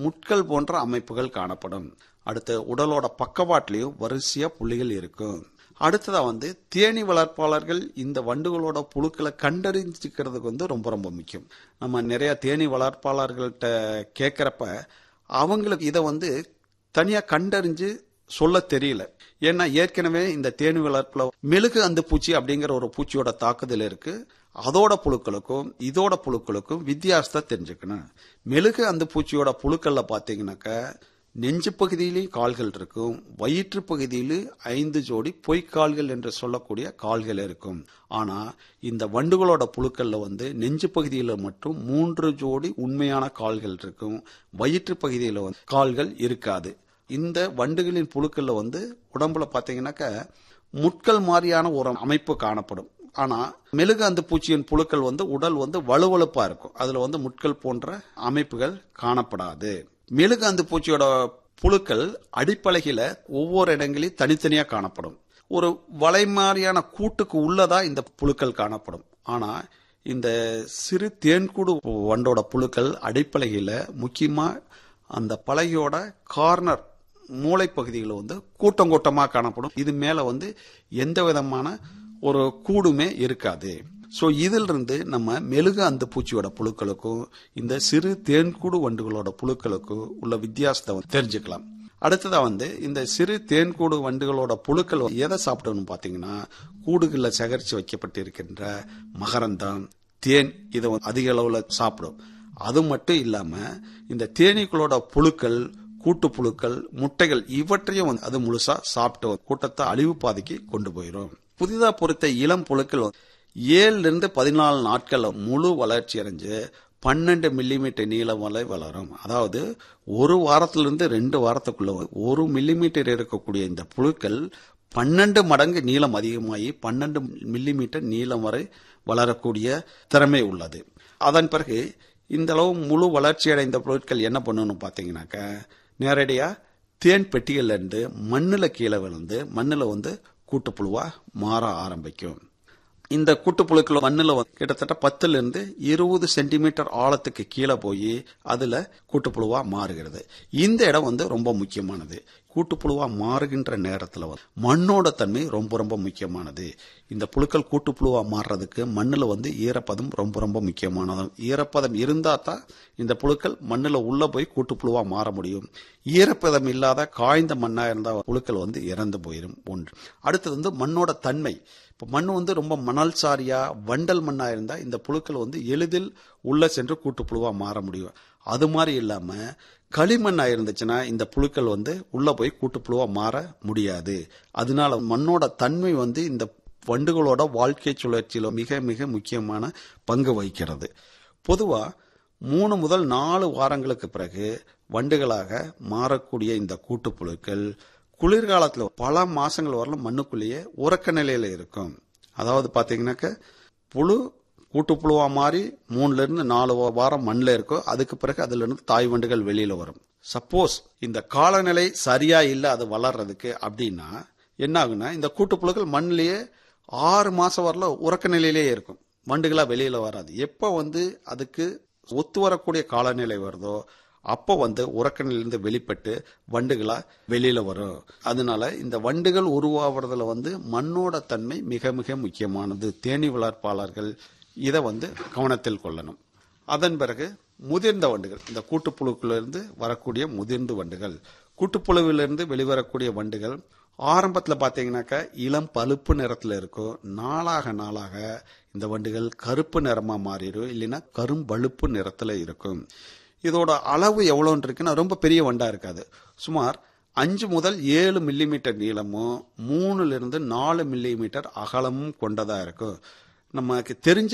முட்கள் போன்ற அமைப்புகள் காணப்படும் அடுத்து உடலோட பக்கவாட்டிலையும் வரிசையா புள்ளிகள் இருக்கும் அடுத்ததா வந்து தேனி வளர்ப்பாளர்கள் இந்த வண்டுகளோட புழுக்களை கண்டறிஞ்சிக்கிறதுக்கு வந்து ரொம்ப ரொம்ப முக்கியம் நம்ம நிறைய தேனி வளர்ப்பாளர்கள்ட்ட கேட்கறப்ப அவங்களுக்கு இதை வந்து தனியா கண்டறிஞ்சு சொல்ல தெரியல ஏன்னா ஏற்கனவே இந்த தேனி வளர்ப்புல மெழுகு அந்த பூச்சி அப்படிங்கிற ஒரு பூச்சியோட தாக்குதல் இருக்கு அதோட புழுக்களுக்கும் இதோட புழுக்களுக்கும் வித்தியாசத்தை தெரிஞ்சுக்கணும் மெழுகு அந்த பூச்சியோட புழுக்கள்ல பாத்தீங்கன்னாக்க நெஞ்சு பகுதியிலேயும் கால்கள் இருக்கும் வயிற்று பகுதியிலும் ஐந்து ஜோடி பொய்க்கால்கள் என்று சொல்லக்கூடிய கால்கள் இருக்கும் ஆனா இந்த வண்டுகளோட புழுக்கள்ல வந்து நெஞ்சு பகுதியில மட்டும் மூன்று ஜோடி உண்மையான கால்கள் இருக்கும் வயிற்று பகுதியில வந்து கால்கள் இருக்காது இந்த வண்டுகளின் புழுக்கள்ல வந்து உடம்புல பாத்தீங்கன்னாக்க முட்கள் மாதிரியான ஒரு அமைப்பு காணப்படும் ஆனா மெழுகு அந்த பூச்சியின் புழுக்கள் வந்து உடல் வந்து வலுவழுப்பா இருக்கும் அதுல வந்து முட்கள் போன்ற அமைப்புகள் காணப்படாது மெழுகு அந்த பூச்சியோட புழுக்கள் அடிப்பலகையில ஒவ்வொரு இடங்களையும் தனித்தனியா காணப்படும் ஒரு வலை மாதிரியான கூட்டுக்கு உள்ளதா இந்த புழுக்கள் காணப்படும் ஆனா இந்த சிறு தேன்கூடு வண்டோட புழுக்கள் அடிப்பலகையில முக்கியமா அந்த பலகையோட கார்னர் மூளை பகுதிகளில் வந்து கூட்டம் கூட்டமா காணப்படும் இது மேல வந்து எந்த விதமான ஒரு கூடுமே இருக்காது ஸோ இதிலிருந்து நம்ம மெழுகு அந்த பூச்சியோட புழுக்களுக்கும் இந்த சிறு தேன்கூடு வண்டுகளோட புழுக்களுக்கும் உள்ள வித்தியாசத்தை வந்து தெரிஞ்சுக்கலாம் அடுத்ததா வந்து இந்த சிறு தேன்கூடு வண்டுகளோட புழுக்கள் எதை சாப்பிடணும் பாத்தீங்கன்னா கூடுகளில் சேகரித்து வைக்கப்பட்டிருக்கின்ற மகரந்தம் தேன் இதை வந்து அதிக அளவில் சாப்பிடும் அது மட்டும் இல்லாம இந்த தேனீக்களோட புழுக்கள் கூட்டு புழுக்கள் முட்டைகள் இவற்றையும் வந்து அது முழுசா சாப்பிட்டு கூட்டத்தை அழிவு பாதைக்கு கொண்டு போயிடும் புதிதா பொறுத்த இளம் புழுக்கள் ஏழுல இருந்து பதினாலு நாட்கள்ல முழு வளர்ச்சி அடைஞ்சு பன்னெண்டு மில்லிமீட்டர் நீளம் வரை வளரும் அதாவது ஒரு வாரத்திலிருந்து ரெண்டு வாரத்துக்குள்ள ஒரு மில்லிமீட்டர் இருக்கக்கூடிய இந்த புழுக்கள் பன்னெண்டு மடங்கு நீளம் அதிகமாகி பன்னெண்டு மில்லிமீட்டர் நீளம் வரை வளரக்கூடிய திறமை உள்ளது அதன் பிறகு இந்த அளவு முழு வளர்ச்சி அடைந்த பொருட்கள் என்ன பண்ணணும் பாத்தீங்கன்னாக்க நேரடியா தேன் பெட்டிகள்ல இருந்து மண்ணுல கீழே விழுந்து மண்ணுல வந்து கூட்டுப்புழுவா மாற ஆரம்பிக்கும் இந்த கூட்டுப்புழுக்கள் மண்ணுல கிட்டத்தட்ட பத்துல இருந்து இருபது சென்டிமீட்டர் ஆழத்துக்கு கீழே போய் அதுல கூட்டுப்புழுவா மாறுகிறது இந்த இடம் வந்து ரொம்ப முக்கியமானது கூட்டுப்புழுவா மாறுகின்ற நேரத்துல மண்ணோட தன்மை ரொம்ப ரொம்ப முக்கியமானது இந்த புழுக்கள் கூட்டுப்புழுவா மாறுறதுக்கு மண்ணுல வந்து ஈரப்பதம் ரொம்ப ரொம்ப முக்கியமானது ஈரப்பதம் இருந்தா தான் இந்த புழுக்கள் மண்ணுல உள்ள போய் கூட்டுப்புழுவா மாற முடியும் ஈரப்பதம் இல்லாத காய்ந்த மண்ணா இருந்தா புழுக்கள் வந்து இறந்து போயிடும் ஒன்று அடுத்தது வந்து மண்ணோட தன்மை இப்போ மண் வந்து ரொம்ப மணல் சாரியா வண்டல் மண்ணா இருந்தா இந்த புழுக்கள் வந்து எளிதில் உள்ள சென்று கூட்டுப்புழுவா மாற முடியும் அது மாதிரி இல்லாம களிமண்ணா இருந்துச்சுன்னா இந்த புழுக்கள் வந்து உள்ள போய் கூட்டுப்புழுவா மாற முடியாது அதனால மண்ணோட தன்மை வந்து இந்த வண்டுகளோட வாழ்க்கை சுழற்சியில மிக மிக முக்கியமான பங்கு வகிக்கிறது பொதுவா மூணு முதல் நாலு வாரங்களுக்கு பிறகு வண்டுகளாக மாறக்கூடிய இந்த கூட்டுப்புழுக்கள் குளிர்காலத்துல பல மாசங்கள் வரலும் மண்ணுக்குள்ளேயே உறக்க நிலையில இருக்கும் அதாவது பாத்தீங்கன்னாக்க புழு கூட்டுப்புழுவா மாறி மூணுல இருந்து நாலு வாரம் மண்ணில் இருக்கும் அதுக்கு பிறகு அதுல இருந்து தாய் வண்டுகள் வெளியில வரும் சப்போஸ் இந்த காலநிலை சரியா இல்ல அது வளர்றதுக்கு அப்படின்னா என்ன ஆகுனா இந்த கூட்டுப்புழுக்கள் மண்ணிலேயே ஆறு மாசம் வரல உறக்க நிலையிலேயே இருக்கும் வண்டுகளா வெளியில வராது எப்ப வந்து அதுக்கு ஒத்து வரக்கூடிய காலநிலை வருதோ அப்போ வந்து உறக்கணிலிருந்து வெளிப்பட்டு வண்டுகளா வெளியில வரும் அதனால இந்த வண்டுகள் உருவாவதுல வந்து மண்ணோட தன்மை மிக மிக முக்கியமானது தேனி வளர்ப்பாளர்கள் இதை வந்து கவனத்தில் கொள்ளணும் அதன் பிறகு முதிர்ந்த வண்டுகள் இந்த கூட்டுப்புழுக்கிலிருந்து வரக்கூடிய முதிர்ந்த வண்டுகள் கூட்டுப்புழுவிலிருந்து வெளிவரக்கூடிய வண்டுகள் ஆரம்பத்தில் பார்த்தீங்கன்னாக்கா இளம் பழுப்பு நிறத்தில் இருக்கும் நாளாக நாளாக இந்த வண்டுகள் கருப்பு நிறமா மாறிடும் இல்லைன்னா கரும்பழுப்பு நிறத்தில் இருக்கும் இதோட அளவு எவ்வளோன்னு இருக்குன்னா ரொம்ப பெரிய வண்டா இருக்காது சுமார் அஞ்சு முதல் ஏழு மில்லிமீட்டர் நீளமும் மூணுல இருந்து நாலு மில்லிமீட்டர் அகலமும் கொண்டதா இருக்கும் நமக்கு தெரிஞ்ச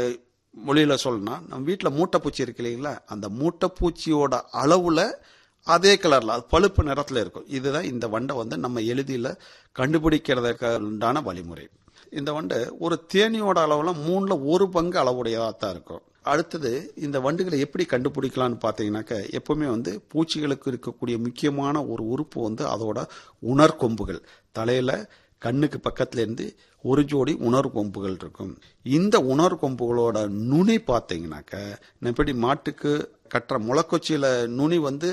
மொழியில சொல்லணும்னா நம்ம வீட்டில் மூட்டைப்பூச்சி இருக்கு இல்லைங்களா அந்த மூட்டைப்பூச்சியோட அளவுல அதே கலர்ல அது பழுப்பு நிறத்துல இருக்கும் இதுதான் இந்த வண்டை வந்து நம்ம எளிதில் கண்டுபிடிக்கிறதுக்கு உண்டான வழிமுறை இந்த வண்டை ஒரு தேனியோட அளவுல மூணுல ஒரு பங்கு அளவுடையதா தான் இருக்கும் அடுத்தது இந்த வண்டுகளை எப்படி கண்டுபிடிக்கலாம்னு பார்த்தீங்கன்னாக்க எப்பவுமே வந்து பூச்சிகளுக்கு இருக்கக்கூடிய முக்கியமான ஒரு உறுப்பு வந்து அதோட உணர்கொம்புகள் தலையில கண்ணுக்கு பக்கத்துல இருந்து ஒரு ஜோடி உணர்கொம்புகள் இருக்கும் இந்த உணர்கொம்புகளோட நுனி பார்த்தீங்கன்னாக்க எப்படி மாட்டுக்கு கட்டுற முளைக்கொச்சியில நுனி வந்து